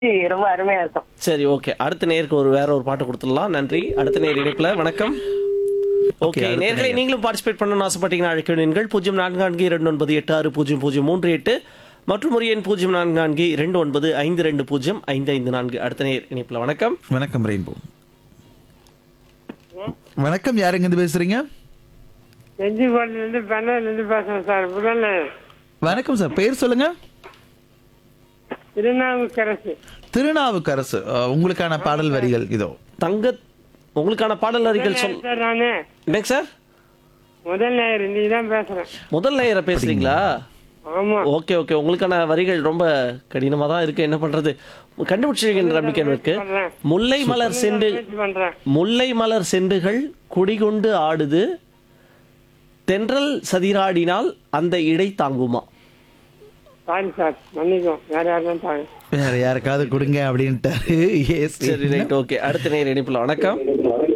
ரொம்ப அருமையா இருக்கும் சரி ஓகே அடுத்த நேருக்கு ஒரு வேற ஒரு பாட்டு கொடுத்துடலாம் நன்றி அடுத்த நேர் இணைப்புல வணக்கம் ஓகே அடுத்த நேர்களை நேயர். நீங்களும் பார்ட்டிசிபேட் பண்ணணும்னு ஆசைப்பட்டீங்கன்னா அழைக்க வேண்டிய பூஜ்ஜியம் நான்கு நான்கு இரண்டு ஒன்பது எட்டு ஆறு பூஜ்ஜியம் பூஜ்ஜியம் மூன்று எட்டு மற்றும் ஒரு எண் பூஜ்ஜியம் நான்கு நான்கு இரண்டு ஒன்பது ஐந்து ரெண்டு பூஜ்ஜியம் ஐந்து ஐந்து நான்கு அடுத்த நேர் இணைப்புல வணக்கம் வணக்கம் ரெயின்போ வணக்கம் யாருங்க இருந்து பேசுறீங்க செஞ்சிக்கோட்டிலேருந்து பெண்ணூர்லேருந்து பேசுகிறேன் சார் புதன்ல வணக்கம் சார் பேர் சொல்லுங்க திருநாவுக்கரசு திருநாவுக்கரசு அஹ், உங்களுக்கான பாடல் வரிகள் இதோ தங்க உங்களுக்கான பாடல் அறிகள் சொல் சார் நான் என்னங்க சார் முதல் நேயர் இன்னைக்கு தான் பேசுகிறேன் முதல் நேர பேசுறீங்களா ஆமாம் ஓகே ஓகே உங்களுக்கான வரிகள் ரொம்ப கடினமா தான் இருக்கு என்ன பண்றது கண்டுபிடிச்சிருக்கின்ற நம்பிக்கை இருக்கு முல்லை மலர் செண்டு முயற்சி பண்ணுறேன் முல்லை மலர் செண்டுகள் குடிகொண்டு ஆடுது தென்றல் சதிராடினால் அந்த இடை தாங்குமா சாரி சார் மன்னிக்கும் வேற யாரும் தாங்க வேற யாருக்காவது கொடுங்க அப்படின்ட்டாரு Yes. சரி ரைட் ஓகே அடுத்த நேர் இணைப்புல வணக்கம்